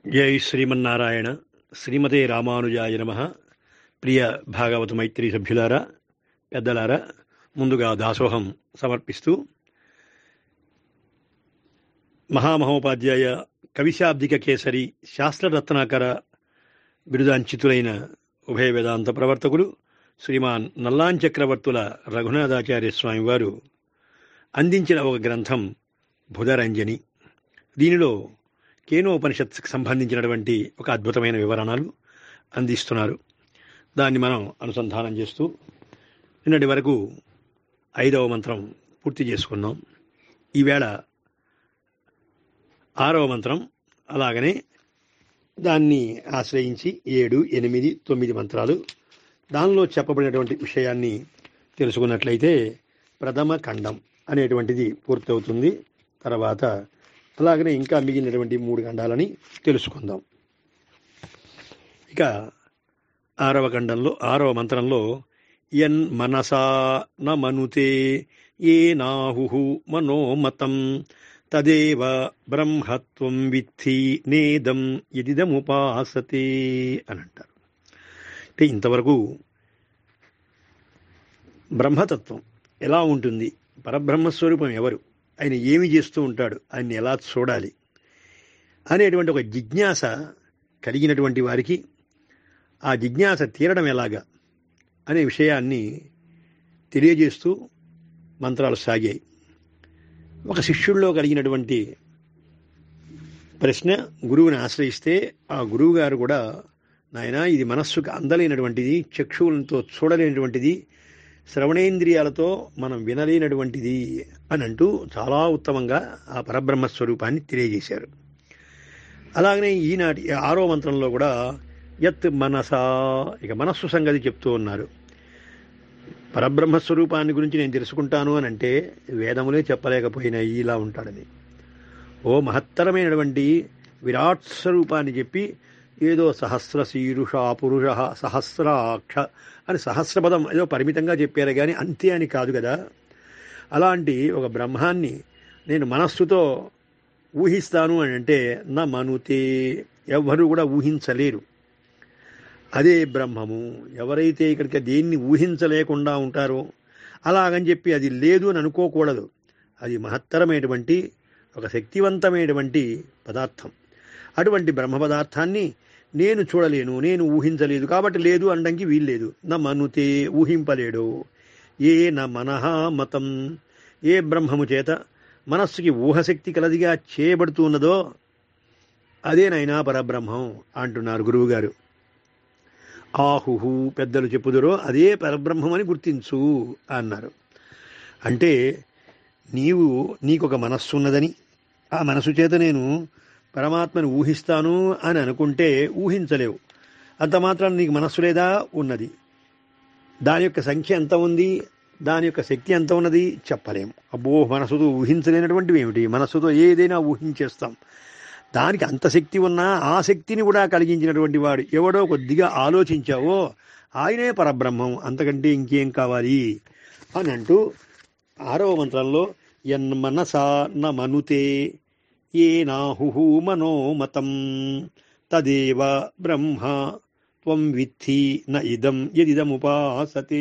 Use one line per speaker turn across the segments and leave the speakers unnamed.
జై శ్రీమన్నారాయణ శ్రీమతే రామానుజాయ నమ ప్రియ భాగవత మైత్రి సభ్యులారా పెద్దలారా ముందుగా దాసోహం సమర్పిస్తూ మహామహోపాధ్యాయ కవిశాబ్దిక కేసరి శాస్త్రరత్నాకర బిరుదాంచితులైన ఉభయ వేదాంత ప్రవర్తకులు శ్రీమాన్ నల్లాన్ చక్రవర్తుల రఘునాథాచార్య స్వామి వారు అందించిన ఒక గ్రంథం బుధరంజని దీనిలో కేనోపనిషత్కి సంబంధించినటువంటి ఒక అద్భుతమైన వివరణలు అందిస్తున్నారు దాన్ని మనం అనుసంధానం చేస్తూ నిన్నటి వరకు ఐదవ మంత్రం పూర్తి చేసుకున్నాం ఈవేళ ఆరవ మంత్రం అలాగనే దాన్ని ఆశ్రయించి ఏడు ఎనిమిది తొమ్మిది మంత్రాలు దానిలో చెప్పబడినటువంటి విషయాన్ని తెలుసుకున్నట్లయితే ప్రథమ ఖండం అనేటువంటిది పూర్తవుతుంది తర్వాత అలాగనే ఇంకా మిగిలినటువంటి మూడు ఖండాలని తెలుసుకుందాం ఇక ఆరవ ఖండంలో ఆరవ మంత్రంలో యన్ మనసా న మనుతే ఏ నాహు మనోమతం తదేవ బ్రహ్మత్వం విత్తి నేదం ఇదిదముపాసతే అని అంటారు అంటే ఇంతవరకు బ్రహ్మతత్వం ఎలా ఉంటుంది పరబ్రహ్మస్వరూపం ఎవరు ఆయన ఏమి చేస్తూ ఉంటాడు ఆయన్ని ఎలా చూడాలి అనేటువంటి ఒక జిజ్ఞాస కలిగినటువంటి వారికి ఆ జిజ్ఞాస తీరడం ఎలాగా అనే విషయాన్ని తెలియజేస్తూ మంత్రాలు సాగాయి ఒక శిష్యుల్లో కలిగినటువంటి ప్రశ్న గురువుని ఆశ్రయిస్తే ఆ గురువు గారు కూడా నాయన ఇది మనస్సుకు అందలేనటువంటిది చక్షువులతో చూడలేనటువంటిది శ్రవణేంద్రియాలతో మనం వినలేనటువంటిది అని అంటూ చాలా ఉత్తమంగా ఆ పరబ్రహ్మ స్వరూపాన్ని తెలియజేశారు అలాగనే ఈనాటి ఆరో మంత్రంలో కూడా యత్ మనసా ఇక మనస్సు సంగతి చెప్తూ ఉన్నారు పరబ్రహ్మ స్వరూపాన్ని గురించి నేను తెలుసుకుంటాను అని అంటే వేదములే చెప్పలేకపోయినాయి ఇలా ఉంటాడని ఓ మహత్తరమైనటువంటి విరాట్ స్వరూపాన్ని చెప్పి ఏదో సహస్ర శీరుష పురుష సహస్రాక్ష అని సహస్రపదం ఏదో పరిమితంగా చెప్పారు కానీ అంతే అని కాదు కదా అలాంటి ఒక బ్రహ్మాన్ని నేను మనస్సుతో ఊహిస్తాను అని అంటే నా మనుతే ఎవ్వరూ కూడా ఊహించలేరు అదే బ్రహ్మము ఎవరైతే ఇక్కడికి దేన్ని ఊహించలేకుండా ఉంటారో అలాగని చెప్పి అది లేదు అని అనుకోకూడదు అది మహత్తరమైనటువంటి ఒక శక్తివంతమైనటువంటి పదార్థం అటువంటి బ్రహ్మ పదార్థాన్ని నేను చూడలేను నేను ఊహించలేదు కాబట్టి లేదు అనడానికి వీల్లేదు నా మనుతే ఊహింపలేడు ఏ నా మనహ మతం ఏ బ్రహ్మము చేత మనస్సుకి ఊహశక్తి కలదిగా చేయబడుతున్నదో అదేనైనా పరబ్రహ్మం అంటున్నారు గురువుగారు ఆహుహు పెద్దలు చెప్పుదురో అదే పరబ్రహ్మమని గుర్తించు అన్నారు అంటే నీవు నీకొక మనస్సు ఉన్నదని ఆ మనసు చేత నేను పరమాత్మని ఊహిస్తాను అని అనుకుంటే ఊహించలేవు అంత మాత్రం నీకు మనస్సు లేదా ఉన్నది దాని యొక్క సంఖ్య ఎంత ఉంది దాని యొక్క శక్తి ఎంత ఉన్నది చెప్పలేము అబ్బో మనసుతో ఊహించలేనటువంటివి ఏమిటి మనస్సుతో ఏదైనా ఊహించేస్తాం దానికి అంత శక్తి ఉన్నా ఆ శక్తిని కూడా కలిగించినటువంటి వాడు ఎవడో కొద్దిగా ఆలోచించావో ఆయనే పరబ్రహ్మం అంతకంటే ఇంకేం కావాలి అని అంటూ ఆరవ మంత్రంలో యన్మనసా న మనుతే ఏ నాహు మనోమతం తదేవ బ్రహ్మ త్వం విద్ధి న ఇదం ఎదిదముపాసతే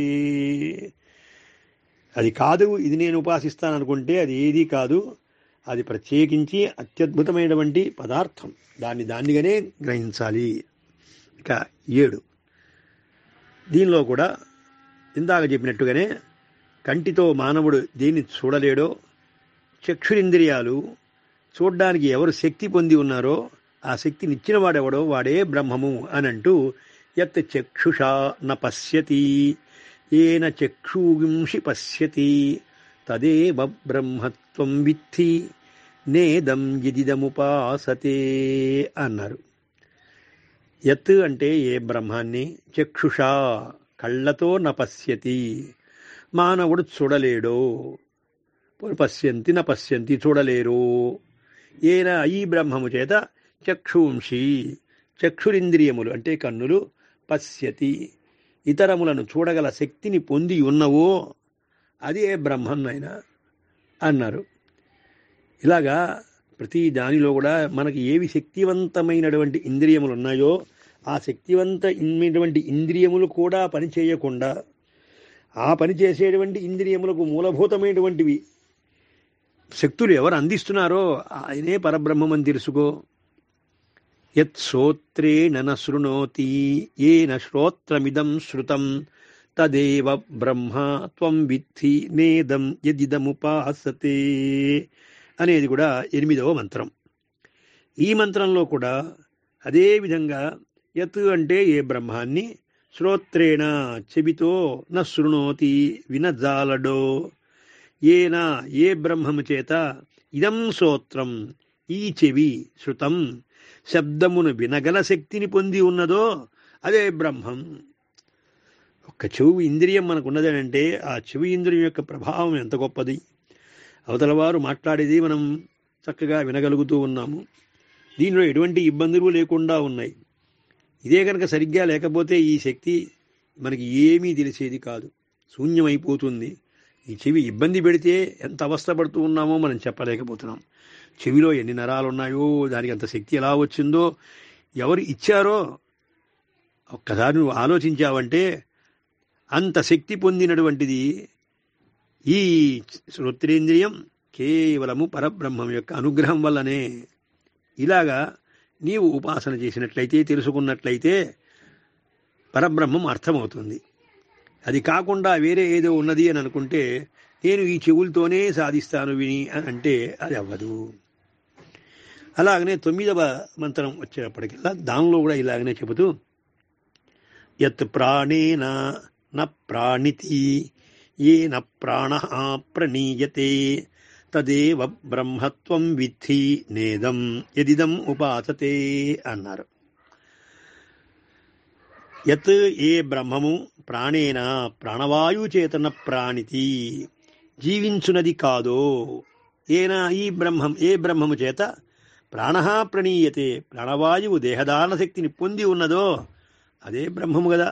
అది కాదు ఇది నేను ఉపాసిస్తాననుకుంటే అది ఏది కాదు అది ప్రత్యేకించి అత్యద్భుతమైనటువంటి పదార్థం దాన్ని దాన్నిగానే గ్రహించాలి ఇక ఏడు దీనిలో కూడా ఇందాక చెప్పినట్టుగానే కంటితో మానవుడు దేన్ని చూడలేడో చక్షురింద్రియాలు చూడ్డానికి ఎవరు శక్తి పొంది ఉన్నారో ఆ శక్తినిచ్చిన వాడెవడో వాడే బ్రహ్మము అని అంటూ యత్ చక్షుషా న పశ్యతి ఏన చక్షువింషి పశ్యతి తదేవ బ్రహ్మత్వం విత్తి నేదం ఎదిదముపాసతే అన్నారు యత్ అంటే ఏ బ్రహ్మాన్ని చక్షుషా కళ్ళతో నపశ్యతి మానవుడు చూడలేడో పశ్యంతి న పశ్యంతి చూడలేరు ఏన ఈ బ్రహ్మము చేత చక్షుంషి చక్షురింద్రియములు అంటే కన్నులు పశ్యతి ఇతరములను చూడగల శక్తిని పొంది ఉన్నవో అదే బ్రహ్మన్నైనా అన్నారు ఇలాగా ప్రతి దానిలో కూడా మనకి ఏవి శక్తివంతమైనటువంటి ఇంద్రియములు ఉన్నాయో ఆ శక్తివంతమైనటువంటి ఇంద్రియములు కూడా పని చేయకుండా ఆ పని చేసేటువంటి ఇంద్రియములకు మూలభూతమైనటువంటివి శక్తులు ఎవరు అందిస్తున్నారో ఆయనే పరబ్రహ్మమని తెలుసుకో యత్ శ్రోత్రేణ న శృణోతి ఏన శ్రోత్రమిదం శృతం తదేవ బ్రహ్మ త్వం విద్ధి నేదం యదిదముపాసతే అనేది కూడా ఎనిమిదవ మంత్రం ఈ మంత్రంలో కూడా అదే విధంగా యత్ అంటే ఏ బ్రహ్మాన్ని శ్రోత్రేణ చెవితో న శృణోతి వినజాలడో ఏనా ఏ బ్రహ్మము చేత ఇదం శ్రోత్రం ఈ చెవి శృతం శబ్దమును వినగల శక్తిని పొంది ఉన్నదో అదే బ్రహ్మం ఒక్క చెవు ఇంద్రియం మనకు ఉన్నదనంటే ఆ చెవి ఇంద్రియం యొక్క ప్రభావం ఎంత గొప్పది అవతల వారు మాట్లాడేది మనం చక్కగా వినగలుగుతూ ఉన్నాము దీనిలో ఎటువంటి ఇబ్బందులు లేకుండా ఉన్నాయి ఇదే కనుక సరిగ్గా లేకపోతే ఈ శక్తి మనకి ఏమీ తెలిసేది కాదు శూన్యమైపోతుంది ఈ చెవి ఇబ్బంది పెడితే ఎంత అవస్థపడుతూ ఉన్నామో మనం చెప్పలేకపోతున్నాం చెవిలో ఎన్ని నరాలు ఉన్నాయో దానికి అంత శక్తి ఎలా వచ్చిందో ఎవరు ఇచ్చారో ఒక్కసారి నువ్వు ఆలోచించావంటే అంత శక్తి పొందినటువంటిది ఈ శ్రోత్రేంద్రియం కేవలము పరబ్రహ్మం యొక్క అనుగ్రహం వల్లనే ఇలాగా నీవు ఉపాసన చేసినట్లయితే తెలుసుకున్నట్లయితే పరబ్రహ్మం అర్థమవుతుంది అది కాకుండా వేరే ఏదో ఉన్నది అని అనుకుంటే నేను ఈ చెవులతోనే సాధిస్తాను విని అని అంటే అది అవ్వదు అలాగనే తొమ్మిదవ మంత్రం వచ్చేటప్పటికల్లా దానిలో కూడా ఇలాగనే చెబుతూ యత్ ప్రాణేన న ప్రాణితి ఏన ప్రాణ ప్రణీయతే తదేవ బ్రహ్మత్వం విద్ధి నేదం ఎదిదం ఉపాసతే అన్నారు యత్ ఏ బ్రహ్మము ప్రాణేన ప్రాణవాయు చేతన ప్రాణితి జీవించునది కాదో ఏనా ఈ బ్రహ్మం ఏ బ్రహ్మము చేత ప్రాణ ప్రణీయతే ప్రాణవాయువు దేహదాన శక్తిని పొంది ఉన్నదో అదే బ్రహ్మము కదా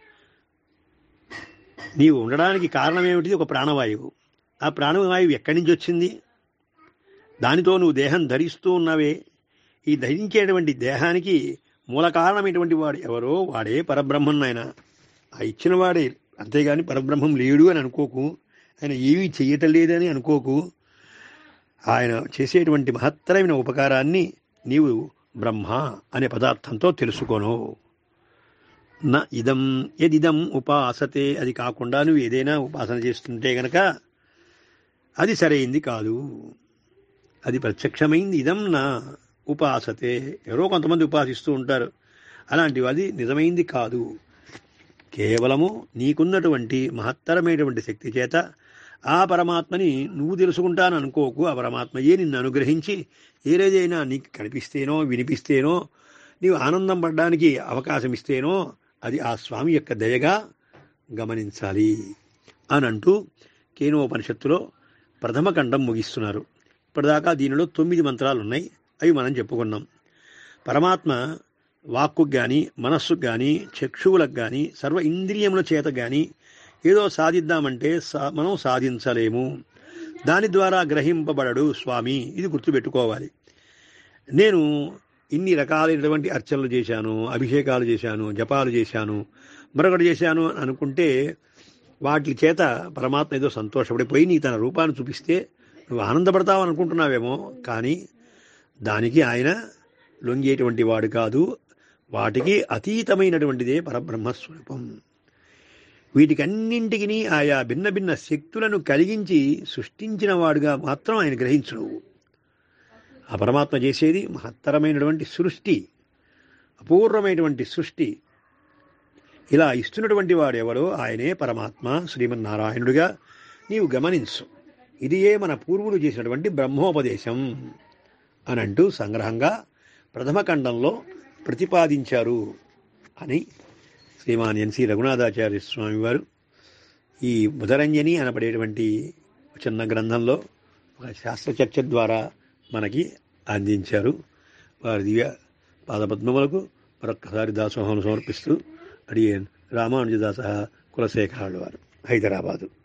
నీవు ఉండడానికి కారణం ఏమిటి ఒక ప్రాణవాయువు ఆ ప్రాణవాయువు ఎక్కడి నుంచి వచ్చింది దానితో నువ్వు దేహం ధరిస్తూ ఉన్నవే ఈ ధరించేటువంటి దేహానికి మూల కారణమైనటువంటి వాడు ఎవరో వాడే పరబ్రహ్మం ఆయన ఆ ఇచ్చిన వాడే అంతేగాని పరబ్రహ్మం లేడు అని అనుకోకు ఆయన ఏమీ చెయ్యటం లేదని అనుకోకు ఆయన చేసేటువంటి మహత్తరమైన ఉపకారాన్ని నీవు బ్రహ్మ అనే పదార్థంతో తెలుసుకోను నా ఇదం ఎదిదం ఉపాసతే అది కాకుండా నువ్వు ఏదైనా ఉపాసన చేస్తుంటే గనక అది సరైంది కాదు అది ప్రత్యక్షమైంది ఇదం నా ఉపాసతే ఎవరో కొంతమంది ఉపాసిస్తూ ఉంటారు అలాంటివి అది నిజమైంది కాదు కేవలము నీకున్నటువంటి మహత్తరమైనటువంటి శక్తి చేత ఆ పరమాత్మని నువ్వు తెలుసుకుంటాను అనుకోకు ఆ పరమాత్మయే నిన్ను అనుగ్రహించి ఏదేదైనా నీకు కనిపిస్తేనో వినిపిస్తేనో నీవు ఆనందం పడడానికి అవకాశం ఇస్తేనో అది ఆ స్వామి యొక్క దయగా గమనించాలి అని అంటూ కేనోపనిషత్తులో ప్రథమ ఖండం ముగిస్తున్నారు ఇప్పటిదాకా దీనిలో తొమ్మిది మంత్రాలు ఉన్నాయి అవి మనం చెప్పుకున్నాం పరమాత్మ వాక్కుకు కానీ మనస్సుకు కానీ చక్షువులకు కానీ సర్వ ఇంద్రియముల చేత కానీ ఏదో సాధిద్దామంటే సా మనం సాధించలేము దాని ద్వారా గ్రహింపబడడు స్వామి ఇది గుర్తుపెట్టుకోవాలి నేను ఇన్ని రకాలైనటువంటి అర్చనలు చేశాను అభిషేకాలు చేశాను జపాలు చేశాను మరొకటి చేశాను అని అనుకుంటే వాటి చేత పరమాత్మ ఏదో సంతోషపడిపోయి నీ తన రూపాన్ని చూపిస్తే నువ్వు ఆనందపడతావు అనుకుంటున్నావేమో కానీ దానికి ఆయన లొంగేటువంటి వాడు కాదు వాటికి అతీతమైనటువంటిదే పరబ్రహ్మస్వరూపం వీటికన్నింటికి ఆయా భిన్న భిన్న శక్తులను కలిగించి సృష్టించిన వాడుగా మాత్రం ఆయన గ్రహించును ఆ పరమాత్మ చేసేది మహత్తరమైనటువంటి సృష్టి అపూర్వమైనటువంటి సృష్టి ఇలా ఇస్తున్నటువంటి వాడు ఎవరో ఆయనే పరమాత్మ శ్రీమన్నారాయణుడిగా నీవు గమనించు ఇదియే మన పూర్వులు చేసినటువంటి బ్రహ్మోపదేశం అని అంటూ సంగ్రహంగా ప్రథమ ఖండంలో ప్రతిపాదించారు అని శ్రీమాన్ ఎన్సి రఘునాథాచార్య స్వామి వారు ఈ బుధరంజని అనబడేటువంటి చిన్న గ్రంథంలో ఒక శాస్త్ర చర్చ ద్వారా మనకి అందించారు వారి దివ్య పాదపద్మములకు మరొక్కసారి దాసోహం సమర్పిస్తూ అడియన్ రామానుజదాస కులశేఖరాలు వారు హైదరాబాదు